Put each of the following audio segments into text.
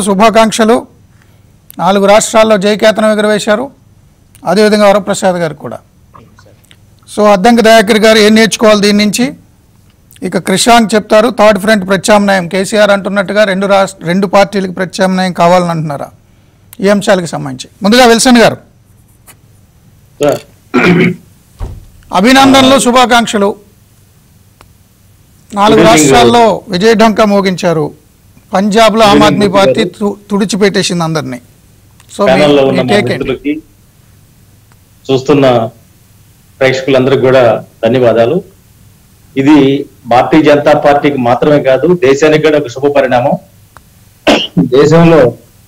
శుభాకాంక్షలు నాలుగు రాష్ట్రాల్లో జయకేతనం ఎగురవేశారు అదేవిధంగా వరప్రసాద్ గారు కూడా సో అద్దంకి దయాకర్ గారు ఏం నేర్చుకోవాలి దీని నుంచి ఇక క్రిషాంక్ చెప్తారు థర్డ్ ఫ్రంట్ ప్రత్యామ్నాయం కేసీఆర్ అంటున్నట్టుగా రెండు రాష్ట్ర రెండు పార్టీలకు ప్రత్యామ్నాయం కావాలని అంటున్నారా ఈ అంశాలకు సంబంధించి ముందుగా విల్సన్ గారు సార్ అభినందనలు శుభాకాంక్షలు నాలుగు Good evening, రాష్ట్రాల్లో విజయ ఢంకా మోగించారు పంజాబ్లో ఆమ్ ఆద్మీ పార్టీ తు- తుడిచిపెట్టేసింది అందరినీ సో మీ- ప్యానల్లో మీ ఉన్న మా take it. మిత్రులకి చూస్తున్న ప్రేక్షకులందరికీ కూడా ధన్యవాదాలు ఇది భారతీయ జనతా పార్టీకి మాత్రమే కాదు దేశానికి కూడా ఒక శుభ పరిణామం దేశంలో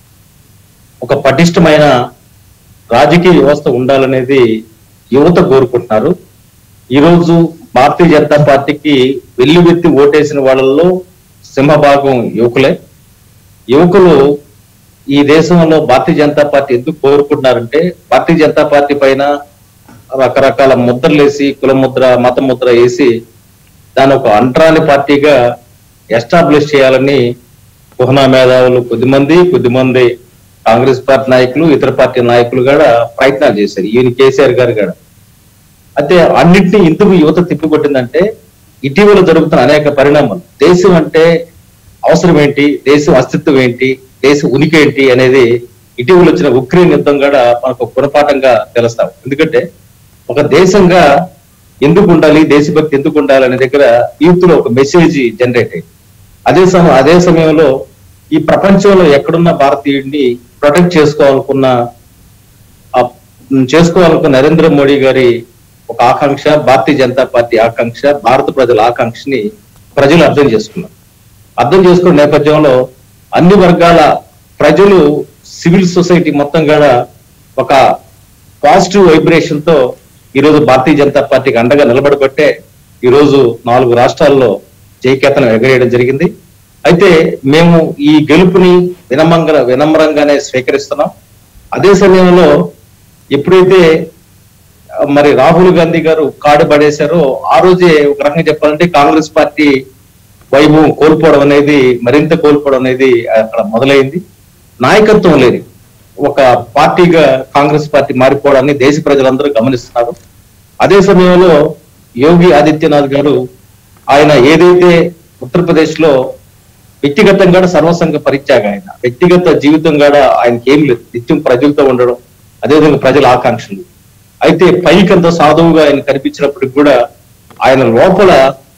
ఒక పటిష్టమైన రాజకీయ వ్యవస్థ ఉండాలనేది యువత కోరుకుంటున్నారు ఈరోజు భారతీయ జనతా పార్టీకి వెల్లువెత్తి ఓటేసిన వాళ్ళల్లో సింహభాగం యువకులే యువకులు ఈ దేశంలో భారతీయ జనతా పార్టీ ఎందుకు కోరుకుంటున్నారంటే భారతీయ జనతా పార్టీ పైన రకరకాల ముద్రలు వేసి కుల ముద్ర మత ముద్ర వేసి దాని ఒక అంటరాని పార్టీగా ఎస్టాబ్లిష్ చేయాలని కుహనా మేధావులు కొద్దిమంది కొద్దిమంది కాంగ్రెస్ పార్టీ నాయకులు ఇతర పార్టీ నాయకులు కూడా ప్రయత్నాలు చేశారు ఈయన కేసీఆర్ గారు కూడా అయితే అన్నింటినీ ఎందుకు యువత తిప్పికొట్టిందంటే ఇటీవల జరుగుతున్న అనేక పరిణామాలు దేశం అంటే అవసరం ఏంటి దేశం అస్తిత్వం ఏంటి దేశ ఉనికి ఏంటి అనేది ఇటీవల వచ్చిన ఉక్రెయిన్ యుద్ధం కూడా మనకు ఒక గుణపాఠంగా తెలుస్తాం ఎందుకంటే ఒక దేశంగా ఎందుకు ఉండాలి దేశభక్తి ఎందుకు ఉండాలి అనే దగ్గర యూత్ లో ఒక మెసేజ్ జనరేట్ అయింది అదే సమయం అదే సమయంలో ఈ ప్రపంచంలో ఎక్కడున్న భారతీయుడిని ప్రొటెక్ట్ చేసుకోవాలనుకున్న ఆ చేసుకోవాలనుకున్న నరేంద్ర మోడీ గారి ఒక ఆకాంక్ష భారతీయ జనతా పార్టీ ఆకాంక్ష భారత ప్రజల ఆకాంక్షని ప్రజలు అర్థం చేసుకున్నారు అర్థం చేసుకున్న నేపథ్యంలో అన్ని వర్గాల ప్రజలు సివిల్ సొసైటీ మొత్తం కూడా ఒక పాజిటివ్ వైబ్రేషన్ తో ఈరోజు భారతీయ జనతా పార్టీకి అండగా నిలబడబట్టే ఈరోజు నాలుగు రాష్ట్రాల్లో జయకేతనం ఎగరేయడం జరిగింది అయితే మేము ఈ గెలుపుని వినమ్రంగా వినమ్రంగానే స్వీకరిస్తున్నాం అదే సమయంలో ఎప్పుడైతే ఆ, మరి రాహుల్ గాంధీ గారు కాడు పడేశారో ఆ రోజే ఒక రకంగా చెప్పాలంటే కాంగ్రెస్ పార్టీ వైభవం కోల్పోవడం అనేది మరింత కోల్పోవడం అనేది అక్కడ మొదలైంది నాయకత్వం లేదు ఒక పార్టీగా కాంగ్రెస్ పార్టీ మారిపోవడాన్ని దేశ ప్రజలందరూ గమనిస్తున్నారు అదే సమయంలో యోగి ఆదిత్యనాథ్ గారు ఆయన ఏదైతే ఉత్తరప్రదేశ్ లో వ్యక్తిగతంగా కూడా సర్వసంగ పరిత్యాగ ఆయన వ్యక్తిగత జీవితం కూడా ఆయనకి ఏం లేదు నిత్యం ప్రజలతో ఉండడం అదేవిధంగా ప్రజల ఆకాంక్షలు అయితే పైకంత సాధువుగా ఆయన కనిపించినప్పటికి కూడా ఆయన లోపల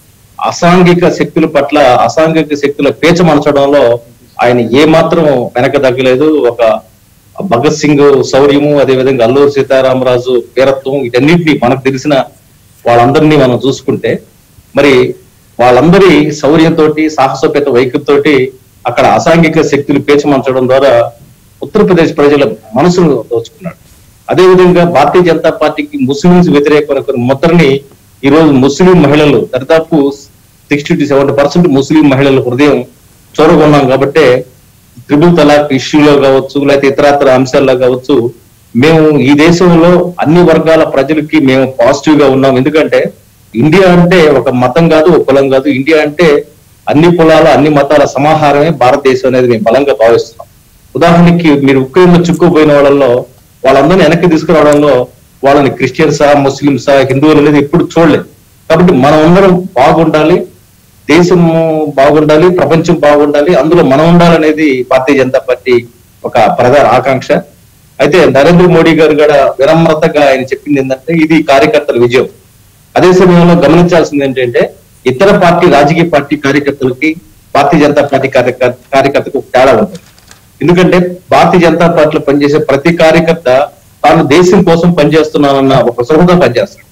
అసాంఘిక శక్తుల పట్ల అసాంఘిక శక్తుల పేచ మనచడంలో ఆయన ఏ మాత్రం వెనక తగ్గలేదు ఒక భగత్ సింగ్ శౌర్యము అదేవిధంగా అల్లూరు సీతారామరాజు వీరత్వం వీటన్నిటిని మనకు తెలిసిన వాళ్ళందరినీ మనం చూసుకుంటే మరి వాళ్ళందరి శౌర్యంతో సాహసోపేత వైఖరితోటి అక్కడ అసాంఘిక శక్తులు పేచమంచడం ద్వారా ఉత్తరప్రదేశ్ ప్రజల మనసును దోచుకున్నాడు అదేవిధంగా భారతీయ జనతా పార్టీకి ముస్లింస్ వ్యతిరేకమైన కొన్ని ముద్రని ఈ రోజు ముస్లిం మహిళలు దాదాపు సిక్స్టీ టు సెవెంటీ పర్సెంట్ ముస్లిం మహిళల హృదయం చూరగొన్నాం కాబట్టి ట్రిపుల్ తలాక్ ఇష్యూలో కావచ్చు లేకపోతే ఇతరత్ర అంశాల్లో కావచ్చు మేము ఈ దేశంలో అన్ని వర్గాల ప్రజలకి మేము పాజిటివ్ గా ఉన్నాం ఎందుకంటే ఇండియా అంటే ఒక మతం కాదు ఒక కులం కాదు ఇండియా అంటే అన్ని కులాల అన్ని మతాల సమాహారమే భారతదేశం అనేది మేము బలంగా భావిస్తున్నాం ఉదాహరణకి మీరు ఉక్రెయిన్ లో చిక్కుపోయిన వాళ్ళలో వాళ్ళందరినీ వెనక్కి తీసుకురావడంలో వాళ్ళని క్రిస్టియన్సా ముస్లింసా హిందువులు అనేది ఎప్పుడు చూడలేదు కాబట్టి మనం అందరం బాగుండాలి దేశం బాగుండాలి ప్రపంచం బాగుండాలి అందులో మనం ఉండాలనేది భారతీయ జనతా పార్టీ ఒక ప్రధాన ఆకాంక్ష అయితే నరేంద్ర మోడీ గారు కూడా వినమ్రతగా ఆయన చెప్పింది ఏంటంటే ఇది కార్యకర్తల విజయం అదే సమయంలో గమనించాల్సింది ఏంటంటే ఇతర పార్టీ రాజకీయ పార్టీ కార్యకర్తలకి భారతీయ జనతా పార్టీ కార్యకర్త కార్యకర్తకు ఒక తేడా ఉంటుంది ఎందుకంటే భారతీయ జనతా పార్టీలో పనిచేసే ప్రతి కార్యకర్త తాను దేశం కోసం పనిచేస్తున్నానన్న ఒక సృహతో పనిచేస్తాడు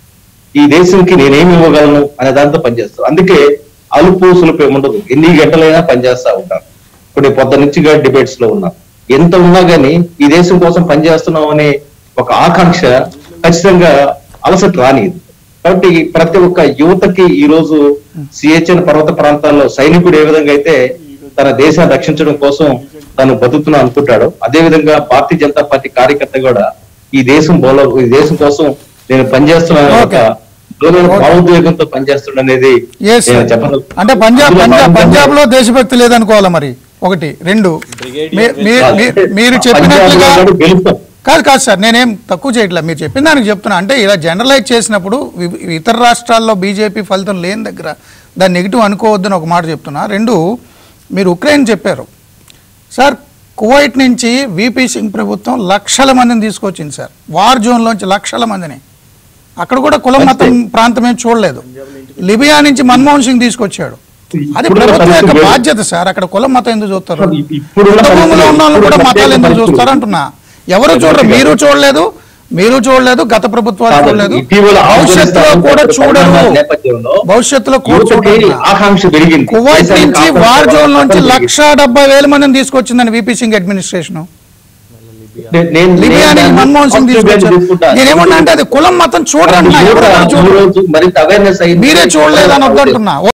ఈ దేశంకి నేనేమి ఇవ్వగలను అనే దాంతో పనిచేస్తాను అందుకే అలుపు సులుపు ఏమి ఉండదు ఎన్ని గంటలైనా పనిచేస్తా ఉంటాను ఇప్పుడు నేను పొద్దు నుంచి డిబేట్స్ లో ఉన్నాను ఎంత ఉన్నా గానీ ఈ దేశం కోసం పనిచేస్తున్నాం అనే ఒక ఆకాంక్ష ఖచ్చితంగా అలసట రానిది కాబట్టి ప్రతి ఒక్క యువతకి ఈ రోజు సిహెచ్ఎన్ పర్వత ప్రాంతాల్లో సైనికుడు ఏ విధంగా అయితే తన దేశాన్ని రక్షించడం కోసం తను బతుకుతున్నా అనుకుంటాడు అదే విధంగా భారతీయ జనతా పార్టీ కార్యకర్త కూడా ఈ దేశం బోలో ఈ దేశం కోసం నేను పనిచేస్తున్నాను అనే ఒక దృఢమైన భావోద్వేగంతో పనిచేస్తున్నాడు అనేది Yes, sir. నేను చెప్పను అంటే పంజాబ్ అందులో పంజాబ్ భాగంగా- పంజాబ్ లో దేశభక్తి లేదనుకోవాలా మరి ఒకటి రెండు మీ- మీ- మీ- మీరు పంజాబ్లో చెప్పినట్లుగా కూడా గెలుస్తాం కాదు కాదు సార్ నేనేం తక్కువ చేయట్లే మీరు చెప్పిన దానికి చెప్తున్నా అంటే ఇలా జనరలైజ్ చేసినప్పుడు వి- ఇతర రాష్ట్రాల్లో బీజేపీ ఫలితం లేని దగ్గర దాన్ని నెగిటివ్ అనుకోవద్దని ఒక మాట చెప్తున్నా రెండు మీరు ఉక్రెయిన్ చెప్పారు సార్ కువైట్ నుంచి విపి సింగ్ ప్రభుత్వం లక్షల మందిని తీసుకొచ్చింది సార్ వార్ జోన్లోంచి లక్షల మందిని అక్కడ కూడా కులం మతం ప్రాంతం ఏం చూడలేదు లిబియా నుంచి మన్మోహన్ సింగ్ తీసుకొచ్చాడు అది ఇప్పుడున్న ప్రభుత్వం యొక్క పరిస్థితి వేరు. బాధ్యత సార్ అక్కడ కులం మతం ఎందుకు చూస్తారు ఇప్పుడున్న యుద్ధ భూమిలో పరిస్థితి- ఉన్న వాళ్ళు కూడా ఇప్పుడున్న మతాలు ఎందుకు పరిస్థితి- చూస్తారు అంటున్నా ఎవరు చూడరు మీరు చూడలేదు మీరు చూడలేదు గత ప్రభుత్వాలు కాదు, చూడలేదు ఇటీవల భవిష్యత్తులో ఆఫ్ఘనిస్తాన్ కూడా చూడరు పరిణామాల నేపథ్యంలో భవిష్యత్తులో కూడా యువతకి చూడరు ఆకాంక్ష పెరిగింది కువైట్ దేశాన్ని నుంచి కాపాడుకోవాలని వార్ జోన్ నుంచి పెరిగింది. లక్ష డెబ్బై వేల మందిని తీసుకొచ్చిందని విపి సింగ్ అడ్మినిస్ట్రేషన్ నే- నేను- లిబియా నేను నుంచి దాన్ని మన్మోహన్ సింగ్ పాజిటివ్గా తీసుకొచ్చారు తీసుకుంటాను. నేనేమన్నా అంటే అది కులం మతం చూడరు ఈ అంటున్నా ఎవరు రోజు- చూడరు ఈ రోజు మరింత అవేర్నెస్ అయింది మీరే చూడలేదని వద్దంటున్నా